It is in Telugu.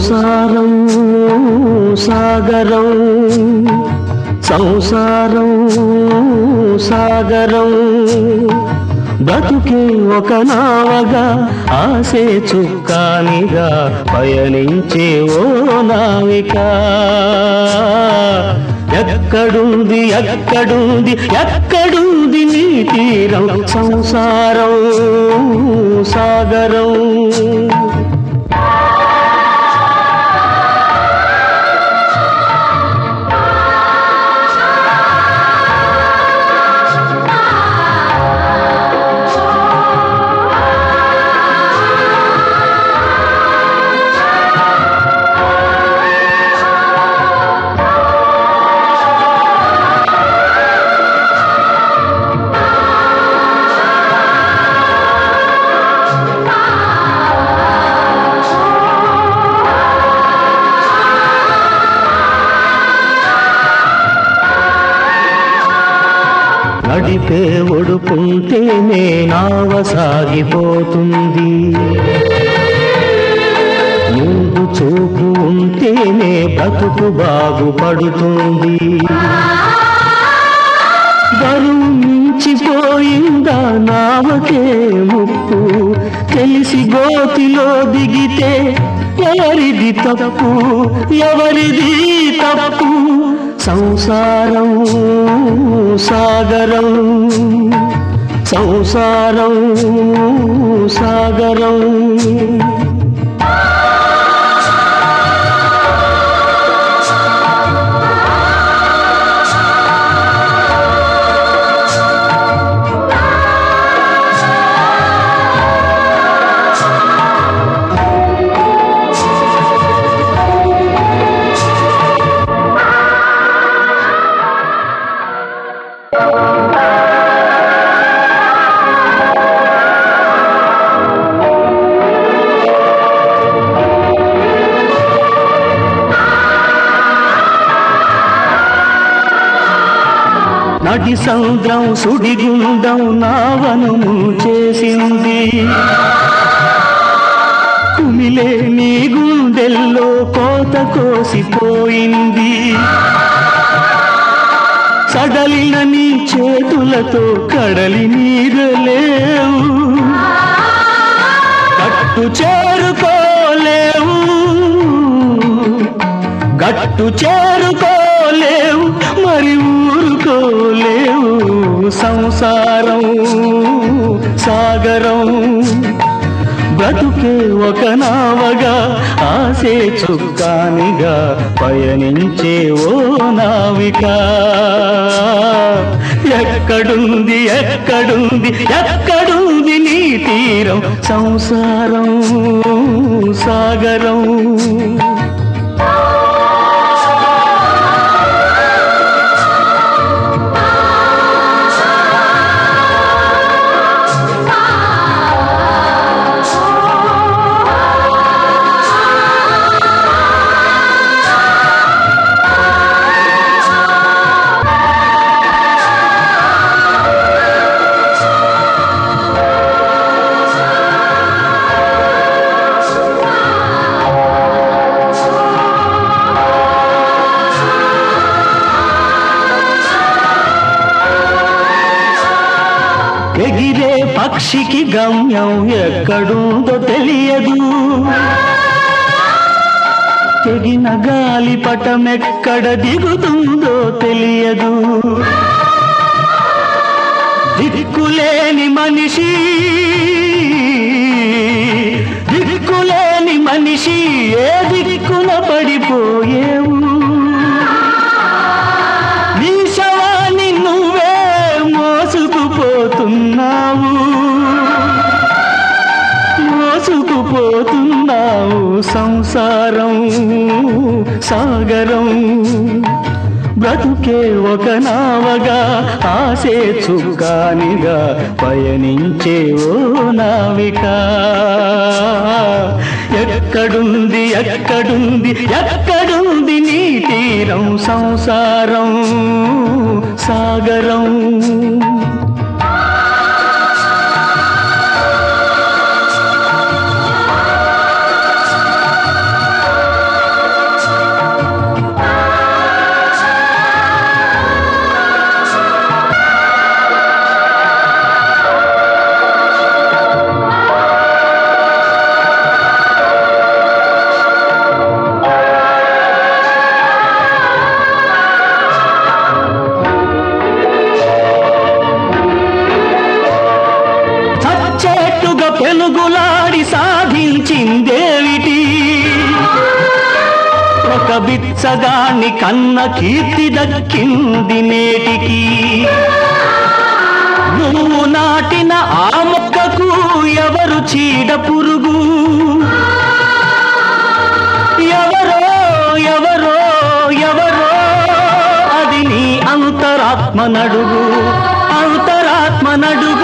సంసారం సాగరం సంసారం సాగరం బ్రతుకే ఒక నావగా ఆసే చుక్కానిగా పయనించే ఓ నావిక ఎక్కడుంది ఎక్కడుంది ఎక్కడుంది నీ తీరం సంసారం సాగరం నడిపే ఒడుకుంటేనే నావ సాగిపోతుంది ముందు చూపు ఉంటేనే బ్రతుకు బాగుపడుతుంది బరువు మించిపోయిందా నావకే ముప్పు తెలిసి గోతిలో దిగితే ఎవరిది తప్పు ఎవరిది తప్పు సంసారం సాగరం సంసారం సాగరం నడి సముద్రం సుడిగుండం నావను చేసింది కుమిలే నీ గుండెల్లో కోత కోసిపోయింది సడలిన నీ చేతులతో కడలి నీరలేవు గట్టు చేరుకోలేవు గట్టు చేరుకోలేవు మరి ఊరుకోలేవు సంసారం సాగరం బ్రతుకే ఒక నావగా ఆసే చుక్కానిగా పయనించే ఓ నావిక ఎక్కడుంది ఎక్కడుంది ఎక్కడుంది నీ తీరం సంసారం సాగరం ఎగిరే పక్షికి గమ్యం ఎక్కడుందో తెలియదు తెగిన గాలి పటమెక్కడ దిగుతుందో తెలియదు దిక్కులేని మనిషి దిక్కులేని మనిషి ఏ దిక్కున పడిపోయేవు నీ శవాన్ని నువ్వే మోసుకుపోతున్నావు మోసుకుపోతున్నావు సంసారం సాగరం బ్రతుకే ఒక నావగా ఆసే చుక్కానిగా పయనించే ఓ నావిక ఎక్కడుంది ఎక్కడుంది ఎక్కడుంది నీ తీరం సంసారం సాగరం బిచ్చగాన్ని కన్న కీర్తి దక్కింది నేటికి నువ్వు నాటిన ఆ మొక్కకు ఎవరు చీడ పురుగు ఎవరో ఎవరో ఎవరో అది నీ అంతరాత్మ నడుగు అంతరాత్మ నడుగు